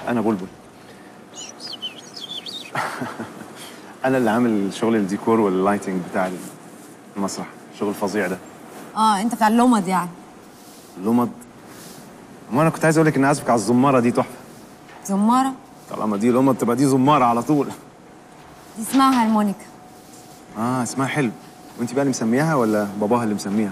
انا بلبل انا اللي عامل شغل الديكور واللايتنج بتاع المسرح شغل فظيع ده اه انت بتاع اللمض يعني لمض ما انا كنت عايز اقول لك ان عازفك على الزماره دي تحفه زماره طالما دي لمض تبقى دي زماره على طول دي اسمها هارمونيكا اه اسمها حلو وانت بقى اللي مسمياها ولا باباها اللي مسميها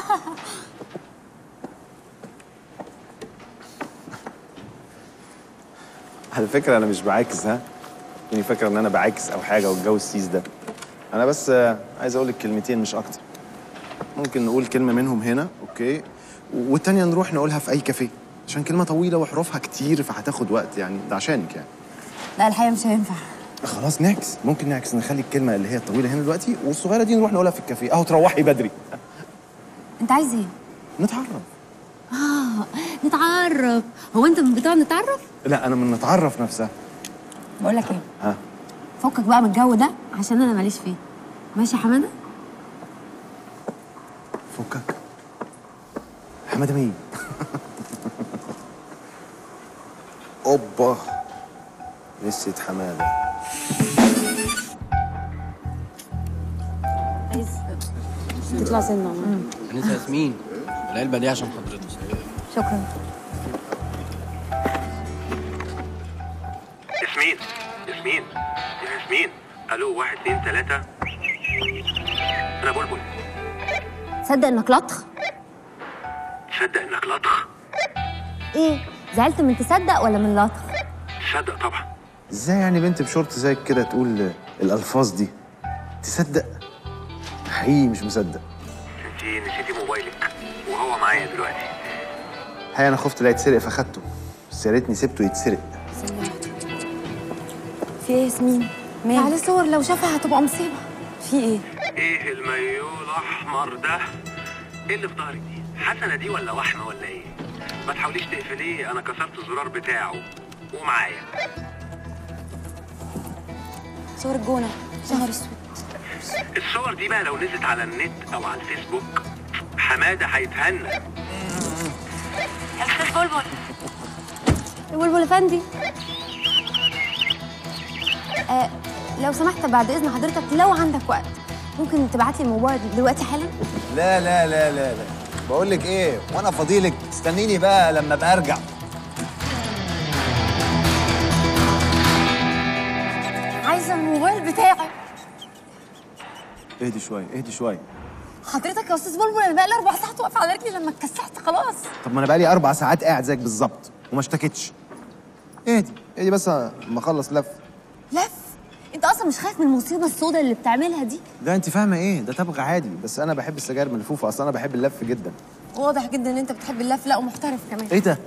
على فكره انا مش بعاكس ها تكوني فاكره ان انا بعاكس او حاجه والجو السيس ده انا بس آه، عايز اقول لك كلمتين مش اكتر ممكن نقول كلمه منهم هنا اوكي والتانيه نروح نقولها في اي كافيه عشان كلمه طويله وحروفها كتير فهتاخد وقت يعني ده عشانك يعني لا الحقيقه مش هينفع خلاص نعكس ممكن نعكس نخلي الكلمه اللي هي الطويله هنا دلوقتي والصغيره دي نروح نقولها في الكافيه اهو تروحي بدري انت عايز ايه نتعرف اه نتعرف هو انت من بتوع نتعرف لا انا من نتعرف نفسها بقول لك ايه ها فكك بقى من الجو ده عشان انا ماليش فيه ماشي يا حماده فكك حماده مين اوبا نسيت حماده عايز تطلع سنه انسه ياسمين العلبه دي عشان حضرتك شكرا ياسمين ياسمين يا ياسمين الو واحد اتنين تلاتة انا بلبل تصدق انك لطخ تصدق انك لطخ ايه زعلت من تصدق ولا من لطخ تصدق طبعا ازاي يعني بنت بشورت زيك كده تقول الالفاظ دي تصدق حقيقي مش مصدق انت نسيتي موبايلك وهو معايا دلوقتي هي انا خفت لا يتسرق فاخدته بس يا ريتني سبته يتسرق في ايه ياسمين مالك عليه صور لو شافها هتبقى مصيبه في ايه ايه المايو الاحمر ده ايه اللي في ظهرك دي حسنه دي ولا وحمه ولا ايه ما تحاوليش تقفليه انا كسرت الزرار بتاعه ومعايا صور الجونه شهر اسود الصور دي بقى لو نزلت على النت او على الفيسبوك حماده هيتهنى يا استاذ بلبل يا بلبل افندي آه لو سمحت بعد اذن حضرتك لو عندك وقت ممكن تبعت لي الموبايل دلوقتي حالا لا لا لا لا لا بقول لك ايه وانا فضيلك استنيني بقى لما ابقى ارجع عايزه الموبايل بتاعي اهدي شويه اهدي شويه حضرتك يا استاذ بلبل انا بقالي اربع ساعات واقفه على رجلي لما اتكسحت خلاص طب ما انا بقالي اربع ساعات قاعد زيك بالظبط وما اشتكتش اهدي اهدي بس ما اخلص لف لف انت اصلا مش خايف من المصيبه السوداء اللي بتعملها دي ده انت فاهمه ايه ده تبغى عادي بس انا بحب السجاير ملفوفه اصلا انا بحب اللف جدا واضح جدا ان انت بتحب اللف لا ومحترف كمان ايه ده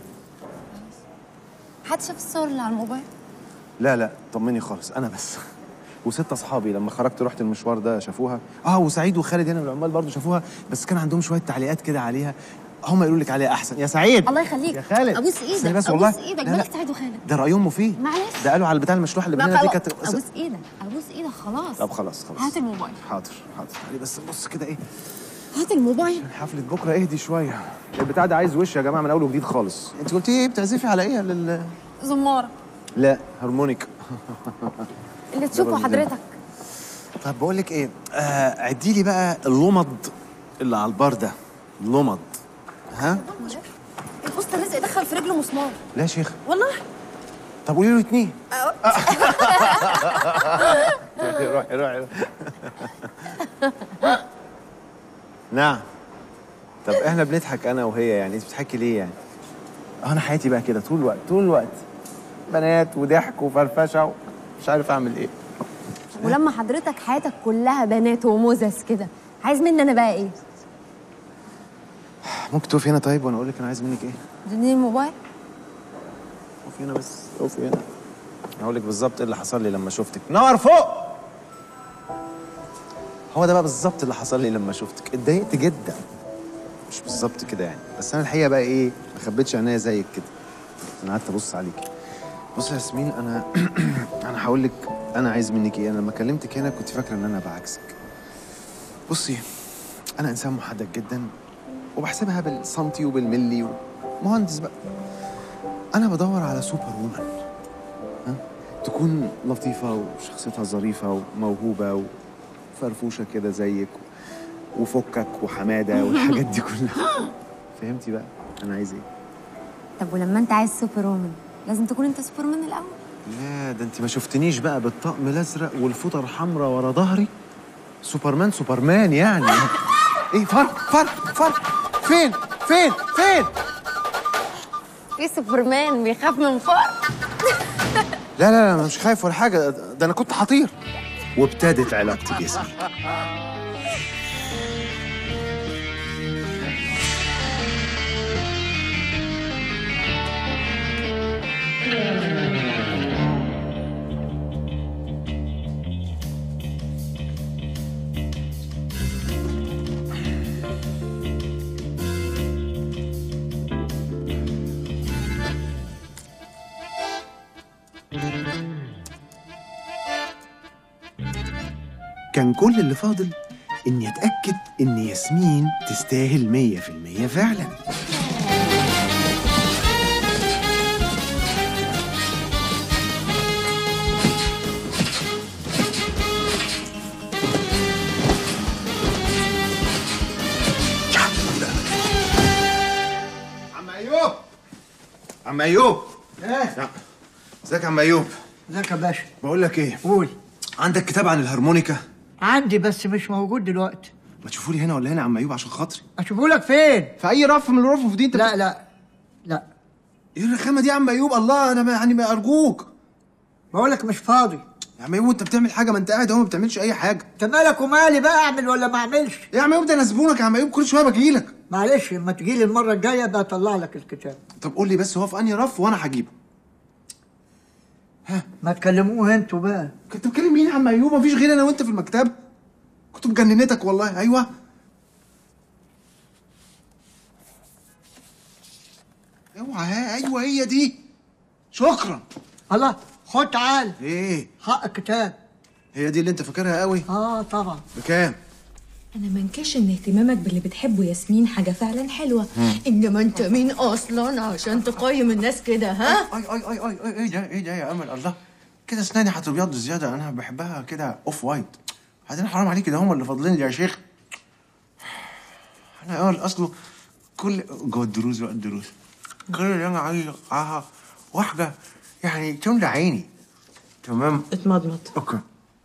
حد شاف الصور اللي على الموبايل لا لا طمني خالص انا بس وست اصحابي لما خرجت رحت المشوار ده شافوها اه وسعيد وخالد هنا من العمال برضه شافوها بس كان عندهم شويه تعليقات كده عليها هم يقولوا لك عليها احسن يا سعيد الله يخليك يا خالد ابوس ايدك استني بس ابوس والله ايدك لا، لا. مالك سعيد وخالد ده رايهم مفيد معلش ده قالوا على البتاع المشروح اللي لا بنينا دي خلاص كانت ابوس ايدك ابوس ايدك خلاص طب خلاص خلاص هات الموبايل حاضر حاضر تعالي بس بص كده ايه هات الموبايل حفلة بكرة اهدي شوية البتاع ده عايز وش يا جماعة من أول وجديد خالص أنت قلتي إيه بتعزفي على إيه لل زماره لا هارمونيك اللي تشوفه حضرتك طب بقول لك إيه آه عدي لي بقى اللمض اللي على البار ده اللمض ها البوست لازق دخل في رجله مسمار لا يا شيخ والله طب قولي له اتنين روحي روحي نعم طب احنا بنضحك انا وهي يعني انت بتضحكي ليه يعني انا حياتي بقى كده طول الوقت طول الوقت بنات وضحك وفرفشه مش عارف اعمل ايه ولما حضرتك حياتك كلها بنات ومزز كده عايز مني انا بقى ايه ممكن تقفي هنا طيب وانا اقول لك انا عايز منك ايه اديني الموبايل اقفي هنا بس اقفي هنا هقول لك بالظبط ايه اللي حصل لي لما شفتك نور فوق هو ده بقى بالظبط اللي حصل لي لما شفتك اتضايقت جدا مش بالظبط كده يعني بس انا الحقيقه بقى ايه ما خبيتش عينيا زيك كده انا قعدت ابص عليكي بص يا ياسمين انا انا هقول لك انا عايز منك ايه انا لما كلمتك هنا كنت فاكره ان انا بعكسك بصي انا انسان محدد جدا وبحسبها بالسنتي وبالملي ومهندس بقى انا بدور على سوبر وومن تكون لطيفة وشخصيتها ظريفة وموهوبة وفرفوشة كده زيك وفكك وحمادة والحاجات دي كلها فهمتي بقى أنا عايز إيه؟ طب ولما انت عايز سوبر وومن لازم تكون انت سوبرمان الاول لا ده انت ما شفتنيش بقى بالطقم الازرق والفوطه الحمراء ورا ظهري سوبرمان سوبرمان يعني ايه فرق فرق فرق فين فين فين في سوبرمان بيخاف من فار لا لا لا انا مش خايف ولا حاجه ده انا كنت حطير وابتدت علاقتي جسمي كان كل اللي فاضل اني اتاكد ان ياسمين تستاهل مية في المية فعلا عم ايوب عم ايوب ايه ازيك يا عم ايوب ازيك يا باشا بقول لك ايه قول عندك كتاب عن الهارمونيكا عندي بس مش موجود دلوقتي ما تشوفوا لي هنا ولا هنا يا عم ايوب عشان خاطري اشوفه لك فين في اي رف من الرفوف دي انت لا لا لا ايه الرخامه دي يا عم ايوب الله انا ما- يعني ما ارجوك بقول لك مش فاضي يا عم ايوب انت بتعمل حاجه ما انت قاعد اهو ما بتعملش اي حاجه انت مالك ومالي بقى اعمل ولا ما اعملش إيه يا عم ايوب ده انا زبونك يا عم ايوب كل شويه باجيلك معلش لما تجي لي المره الجايه بقى اطلع لك الكتاب طب قول لي بس هو في انهي رف وانا هجيبه ما تكلموه انتوا بقى كنت بتكلم مين يا عم ايوب مفيش غير انا وانت في المكتب كنت مجننتك والله ايوه اوعى ها ايوه هي دي شكرا الله خد تعال ايه حق الكتاب هي دي اللي انت فاكرها قوي اه طبعا بكام انا ما انكرش ان اهتمامك باللي بتحبه ياسمين حاجه فعلا حلوه انما انت مين اصلا عشان تقيم الناس كده ها اي اي اي اي اي ايه ده ايه ده يا امل الله كده اسناني هتبيض زياده انا بحبها كده اوف وايت بعدين حرام عليك ده هم اللي فاضلين لي يا شيخ انا اول اصله كل جوه الدروس بقى الدروس كل اللي انا عايز معاها واحده يعني تملى عيني تمام اتمضمض اوكي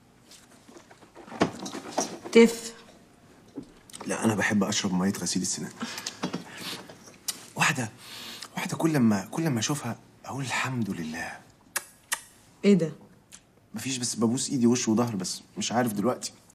تف لا انا بحب اشرب ميه غسيل السنان واحده واحده كل ما كل ما اشوفها اقول الحمد لله ايه ده مفيش بس ببوس ايدي وش وظهر بس مش عارف دلوقتي